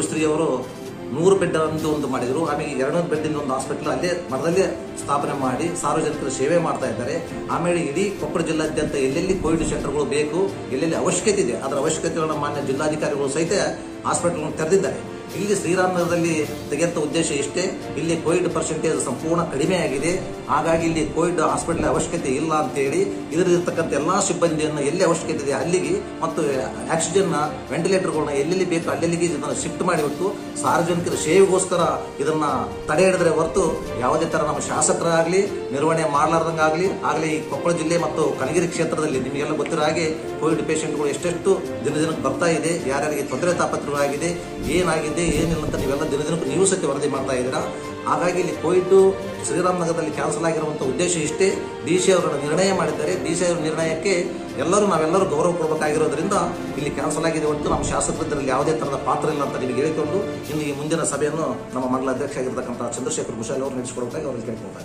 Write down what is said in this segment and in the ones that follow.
ಯೋಗಶ್ರೀ ಅವರು ನೂರು ಬೆಡ್ ಅಂತ ಒಂದು ಮಾಡಿದ್ರು ಆಮೇಲೆ ಎರಡ್ನೂರು ಬೆಡ್ ಒಂದು ಹಾಸ್ಪಿಟಲ್ ಅಲ್ಲೇ ಮಠದಲ್ಲೇ ಸ್ಥಾಪನೆ ಮಾಡಿ ಸಾರ್ವಜನಿಕರ ಸೇವೆ ಮಾಡ್ತಾ ಇದ್ದಾರೆ ಆಮೇಲೆ ಇಡೀ ಕೊಪ್ಪಳ ಜಿಲ್ಲಾದ್ಯಂತ ಎಲ್ಲೆಲ್ಲಿ ಕೋವಿಡ್ ಸೆಂಟರ್ಗಳು ಬೇಕು ಎಲ್ಲೆಲ್ಲಿ ಅವಶ್ಯಕತೆ ಇದೆ ಅದರ ಅವಶ್ಯಕತೆಗಳನ್ನ ಮಾನ್ಯ ಜಿಲ್ಲಾಧಿಕಾರಿಗಳು ಸಹಿತ ಹಾಸ್ಪಿಟಲ್ ತೆರೆದಿದ್ದಾರೆ ಇಲ್ಲಿ ಶ್ರೀರಾಮನಗರದಲ್ಲಿ ತೆಗೆಯುವಂತ ಉದ್ದೇಶ ಇಷ್ಟೇ ಇಲ್ಲಿ ಕೋವಿಡ್ ಪರ್ಸೆಂಟೇಜ್ ಸಂಪೂರ್ಣ ಕಡಿಮೆ ಆಗಿದೆ ಹಾಗಾಗಿ ಇಲ್ಲಿ ಕೋವಿಡ್ ಹಾಸ್ಪಿಟಲ್ ಅವಶ್ಯಕತೆ ಇಲ್ಲ ಅಂತೇಳಿ ಇದರಲ್ಲಿರ್ತಕ್ಕಂಥ ಎಲ್ಲಾ ಸಿಬ್ಬಂದಿಯನ್ನು ಎಲ್ಲಿ ಅವಶ್ಯಕತೆ ಇದೆ ಅಲ್ಲಿಗೆ ಮತ್ತು ಆಕ್ಸಿಜನ್ ವೆಂಟಿಲೇಟರ್ಗಳನ್ನ ಎಲ್ಲೆಲ್ಲಿ ಬೇಕು ಅಲ್ಲೆಲ್ಲಿಗೆ ಇದನ್ನು ಶಿಫ್ಟ್ ಮಾಡಿಬಿಟ್ಟು ಸಾರ್ವಜನಿಕರ ಸೇವೆಗೋಸ್ಕರ ಇದನ್ನ ತಡೆ ಹಿಡಿದ್ರೆ ಹೊರತು ಯಾವುದೇ ತರ ನಮ್ಮ ಶಾಸಕರಾಗಲಿ ನಿರ್ವಹಣೆ ಮಾಡಲಾರ್ದಂಗಾಗ್ಲಿ ಆಗಲಿ ಈ ಕೊಪ್ಪಳ ಜಿಲ್ಲೆ ಮತ್ತು ಕನಗಿರಿ ಕ್ಷೇತ್ರದಲ್ಲಿ ನಿಮಗೆಲ್ಲ ಗೊತ್ತಿರೋ ಹಾಗೆ ಕೋವಿಡ್ ಪೇಷಂಟ್ಗಳು ಎಷ್ಟೆಷ್ಟು ದಿನ ದಿನಕ್ಕೆ ಬರ್ತಾ ಇದೆ ಯಾರ್ಯಾರಿಗೆ ತೊಂದರೆ ತಾಪತ್ರಗಳಾಗಿದೆ ಏನಾಗಿದೆ ಏನಿಲ್ಲ ಅಂತ ನೀವೆಲ್ಲ ದಿನ ದಿನಕ್ಕೂ ನೀವು ಸತ್ಯ ವರದಿ ಮಾಡ್ತಾ ಇದ್ದೀರಾ ಹಾಗಾಗಿ ಇಲ್ಲಿ ಕೋವಿಡ್ ಶ್ರೀರಾಮನಗರದಲ್ಲಿ ಕ್ಯಾನ್ಸಲ್ ಆಗಿರುವಂತಹ ಉದ್ದೇಶ ಇಷ್ಟೇ ಡಿ ಸಿ ಅವರ ನಿರ್ಣಯ ಮಾಡಿದ್ದಾರೆ ಡಿ ಸಿ ಅವರ ನಿರ್ಣಯಕ್ಕೆ ಎಲ್ಲರೂ ನಾವೆಲ್ಲರೂ ಗೌರವ ಕೊಡಬೇಕಾಗಿರೋದ್ರಿಂದ ಇಲ್ಲಿ ಕ್ಯಾನ್ಸಲ್ ಆಗಿದೆ ಹೊರತು ನಮ್ಮ ಶಾಸಕರಲ್ಲಿ ಯಾವುದೇ ತರಹದ ಪಾತ್ರ ಇಲ್ಲ ಅಂತ ನಿಮಗೆ ಹೇಳಿಕೊಂಡು ಇನ್ನು ಈ ಮುಂದಿನ ಸಭೆಯನ್ನು ನಮ್ಮ ಮಂಡಲ ಅಧ್ಯಕ್ಷ ಆಗಿರ್ತಕ್ಕಂಥ ಚಂದ್ರಶೇಖರ್ ಗುಶಾಲ್ ಅವರು ನಡೆಸಿಕೊಡಬೇಕಾಗಿ ಅವರಿಗೆ ಕೇಳ್ಕೊಳ್ತಾರೆ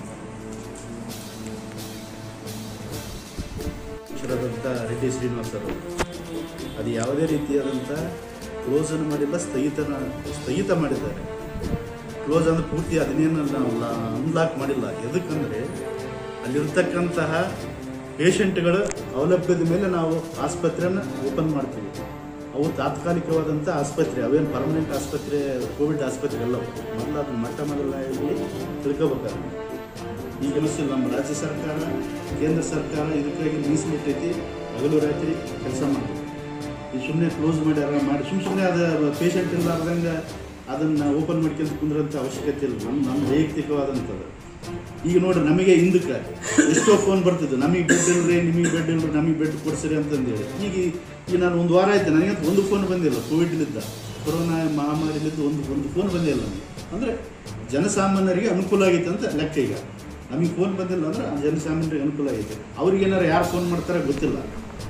ಅಧ್ಯಕ್ಷರಾದಂಥ ರೆಡ್ಡಿ ಶ್ರೀನಿವಾಸ್ ಅವರು ಅದು ಯಾವುದೇ ರೀತಿಯಾದಂಥ ಕ್ಲೋಸನ್ನು ಮಾಡಿಲ್ಲ ಸ್ಥಗಿತನ ಸ್ಥಗಿತ ಮಾಡಿದ್ದಾರೆ ಕ್ಲೋಸ್ ಅಂದರೆ ಪೂರ್ತಿ ಅದನ್ನೇನು ನಾವು ಅನ್ಲಾಕ್ ಮಾಡಿಲ್ಲ ಎದಕ್ಕಂದರೆ ಅಲ್ಲಿರ್ತಕ್ಕಂತಹ ಪೇಷಂಟ್ಗಳ ಅವಲಂಬದ ಮೇಲೆ ನಾವು ಆಸ್ಪತ್ರೆಯನ್ನು ಓಪನ್ ಮಾಡ್ತೀವಿ ಅವು ತಾತ್ಕಾಲಿಕವಾದಂಥ ಆಸ್ಪತ್ರೆ ಅವೇನು ಪರ್ಮನೆಂಟ್ ಆಸ್ಪತ್ರೆ ಕೋವಿಡ್ ಆಸ್ಪತ್ರೆ ಅಲ್ಲ ಮೊದಲು ಅದನ್ನ ಮಟ್ಟ ಮೊದಲ ತಿಳ್ಕೊಬೇಕಾದ್ರೆ ಈಗ ಅನಿಸಿಲ್ಲ ನಮ್ಮ ರಾಜ್ಯ ಸರ್ಕಾರ ಕೇಂದ್ರ ಸರ್ಕಾರ ಇದಕ್ಕಾಗಿ ಮೀಸಲಿಟ್ಟೈತಿ ಹಗಲು ರಾತ್ರಿ ಕೆಲಸ ಮಾಡ್ತೀವಿ ಈ ಸುಮ್ಮನೆ ಕ್ಲೋಸ್ ಮಾಡ್ಯಾರ ಮಾಡಿ ಸುಮ್ಮ ಸುಮ್ಮನೆ ಅದು ಪೇಷಂಟ್ ಇಲ್ಲಾರ್ದಂಗೆ ಅದನ್ನು ಓಪನ್ ಮಾಡ್ಕೊಂತ ಕುಂದ್ರಂಥ ಅವಶ್ಯಕತೆ ಇಲ್ಲ ನಮ್ಮ ನಮ್ಮ ವೈಯಕ್ತಿಕವಾದಂಥದ್ದು ಈಗ ನೋಡ್ರಿ ನಮಗೆ ಹಿಂದಕ್ಕೆ ಎಷ್ಟೋ ಫೋನ್ ಬರ್ತಿದ್ದು ನಮಗೆ ಬೆಡ್ ಇಲ್ರಿ ನಿಮಗೆ ಬೆಡ್ ಇಲ್ರಿ ನಮಗೆ ಬೆಡ್ ಕೊಡ್ಸಿರಿ ಅಂತಂದೇಳಿ ಈಗ ಈಗ ನಾನು ಒಂದು ವಾರ ಆಯ್ತು ನನಗೆ ಒಂದು ಫೋನ್ ಬಂದಿಲ್ಲ ಕೋವಿಡ್ಲಿದ್ದ ಕೊರೋನಾ ಮಹಾಮಾರಿಲಿದ್ದು ಒಂದು ಒಂದು ಫೋನ್ ಬಂದಿಲ್ಲ ನನಗೆ ಅಂದರೆ ಜನಸಾಮಾನ್ಯರಿಗೆ ಅನುಕೂಲ ಆಗೈತೆ ಅಂತ ಲೆಕ್ಕ ಈಗ ನಮಗೆ ಫೋನ್ ಬಂದಿಲ್ಲ ಅಂದ್ರೆ ಜನಸಾಮಾನ್ಯರಿಗೆ ಅನುಕೂಲ ಆಗೈತೆ ಅವ್ರಿಗೇನಾರು ಯಾರು ಫೋನ್ ಮಾಡ್ತಾರೆ ಗೊತ್ತಿಲ್ಲ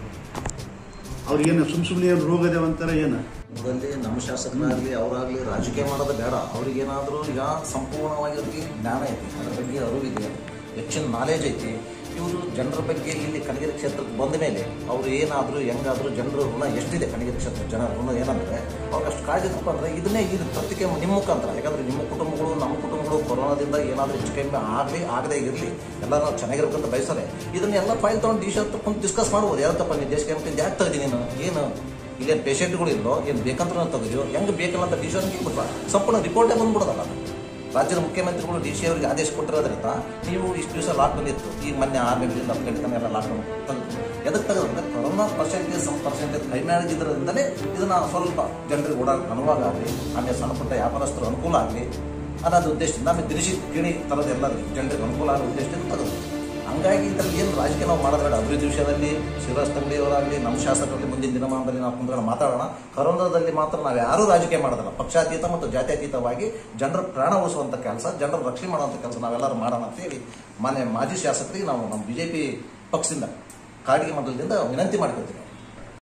ಅವ್ರಿಗೇನು ಸುಮ್ ಸುಮ್ಮನೆ ಏನು ರೋಗ ಅದಾವ ಅಂತಾರೆ ಏನು ಮೊದಲೇ ನಮ್ಮ ಶಾಸಕರಾಗಲಿ ಅವರಾಗಲಿ ರಾಜಕೀಯ ಮಾಡೋದು ಬೇಡ ಅವ್ರಿಗೇನಾದರೂ ಈಗ ಸಂಪೂರ್ಣವಾಗಿ ಅವ್ರಿಗೆ ಜ್ಞಾನ ಐತಿ ಅದ್ರ ಬಗ್ಗೆ ಅರಿವಿದೆ ಹೆಚ್ಚಿನ ನಾಲೆಜ್ ಐತಿ ಇವರು ಜನರ ಬಗ್ಗೆ ಇಲ್ಲಿ ಕನಗಿರಿ ಕ್ಷೇತ್ರಕ್ಕೆ ಬಂದ ಮೇಲೆ ಅವರು ಏನಾದರೂ ಹೆಂಗಾದರೂ ಜನರ ಋಣ ಎಷ್ಟಿದೆ ಕನಗಿರಿ ಕ್ಷೇತ್ರ ಜನರ ಋಣ ಏನಂದರೆ ಅವ್ರಿಗೆ ಅಷ್ಟು ಕಾಳಜಿ ತಪ್ಪ ಅಂದರೆ ಇದನ್ನೇ ಇದು ಪ್ರತಿಕೆ ನಿಮ್ಮ ಮುಖಾಂತರ ಯಾಕಂದರೆ ನಿಮ್ಮ ಕುಟುಂಬಗಳು ನಮ್ಮ ಕುಟುಂಬಗಳು ಕೊರೋನಾದಿಂದ ಏನಾದರೂ ಹೆಚ್ಚು ಕಡಿಮೆ ಆಗಲಿ ಆಗದೇ ಇರಲಿ ಎಲ್ಲರೂ ಚೆನ್ನಾಗಿರ್ಬೇಕಂತ ಬಯಸ್ತಾರೆ ಇದನ್ನೆಲ್ಲ ಫೈಲ್ ತೊಗೊಂಡು ಡಿ ಸಿ ಹತ್ರ ಕುಂತು ಡಿಸ್ಕಸ್ ಮಾಡ್ಬೋದು ಯಾವತ್ತಪ್ಪ ನೀವು ದೇಶಕ್ಕೆ ಅಂತ ಯಾಕೆ ತೆಗ್ದಿ ನೀನು ಏನು ಇಲ್ಲೇನು ಪೇಷಂಟ್ಗಳು ಇಲ್ಲೋ ಏನು ಬೇಕಂತ ತೆಗೆದು ಹೆಂಗೆ ಬೇಕಲ್ಲ ಅಂತ ಡಿ ಸಿ ಅವ್ರಿಗೆ ಕೊಟ್ಟ ಸಂಪೂರ್ಣ ರಿಪೋರ್ಟೇ ಬಂದ್ಬಿಡೋದಲ್ಲ ರಾಜ್ಯದ ಮುಖ್ಯಮಂತ್ರಿಗಳು ಡಿ ಸಿ ಅವರಿಗೆ ಆದೇಶ ಕೊಟ್ಟಿರೋದ್ರಿಂದ ನೀವು ಇಷ್ಟು ದಿವಸ ಲಾಕ್ ಬಂದಿತ್ತು ಈಗ ಮೊನ್ನೆ ಆರು ಗಂಟೆಯಿಂದ ಹತ್ತು ಗಂಟೆ ತನಕ ಎಲ್ಲ ಲಾಕ್ ತೆಗೆದು ಎದಕ್ಕೆ ತೆಗೆದ್ರೆ ಕೊರೋನಾ ಪರ್ಸೆಂಟೇಜ್ ಸಮ್ ಪರ್ಸೆಂಟೇಜ್ ಕಡಿಮೆ ಆಗಿದ್ದರಿಂದಲೇ ಇದನ್ನ ಸ್ವಲ್ಪ ಜನರಿಗೆ ಓಡಾಡಕ್ಕೆ ಅನುವಾಗ ಆಗಲಿ ಆಮೇಲೆ ಸಣ್ಣ ಪುಟ್ಟ ವ್ಯಾಪಾರಸ್ಥರು ಅನುಕೂಲ ಆಗಲಿ ಅನ್ನೋದು ಉದ್ದೇಶದಿಂದ ಆಮೇಲೆ ದಿನಸಿ ಕಿಣಿ ಥರದ ಎಲ್ಲ ಜನರಿಗೆ ಅನುಕೂಲ ಆಗೋ ಉದ್ದೇಶದಿಂದ ತೆಗೆದು ಹಂಗಾಗಿ ಇದರಲ್ಲಿ ಏನು ರಾಜಕೀಯ ನಾವು ಮಾಡೋದ್ರ ಅಭಿವೃದ್ಧಿ ವಿಷಯದಲ್ಲಿ ಶ್ರೀರಾಜ್ ತಂಗಡಿಯವರಾಗಲಿ ನಮ್ಮ ಶಾಸಕರಲ್ಲಿ ಮುಂದಿನ ದಿನಮಾನದಲ್ಲಿ ನಾವು ಕುಂತ್ಕೊಂಡು ಮಾತಾಡೋಣ ಕರೋನಾದಲ್ಲಿ ಮಾತ್ರ ನಾವು ಯಾರೂ ರಾಜಕೀಯ ಮಾಡೋದಿಲ್ಲ ಪಕ್ಷಾತೀತ ಮತ್ತು ಜಾತ್ಯತೀತವಾಗಿ ಜನರ ಪ್ರಾಣ ಉಳಿಸುವಂಥ ಕೆಲಸ ಜನರ ರಕ್ಷಣೆ ಮಾಡುವಂಥ ಕೆಲಸ ನಾವೆಲ್ಲರೂ ಮಾಡೋಣ ಅಂತ ಹೇಳಿ ಮಾನ್ಯ ಮಾಜಿ ಶಾಸಕರಿಗೆ ನಾವು ನಮ್ಮ ಬಿಜೆಪಿ ಪಕ್ಷದಿಂದ ಕಾಡಿಗೆ ಮಂಡಲದಿಂದ ವಿನಂತಿ ಮಾಡ್ಕೊಳ್ತೀವಿ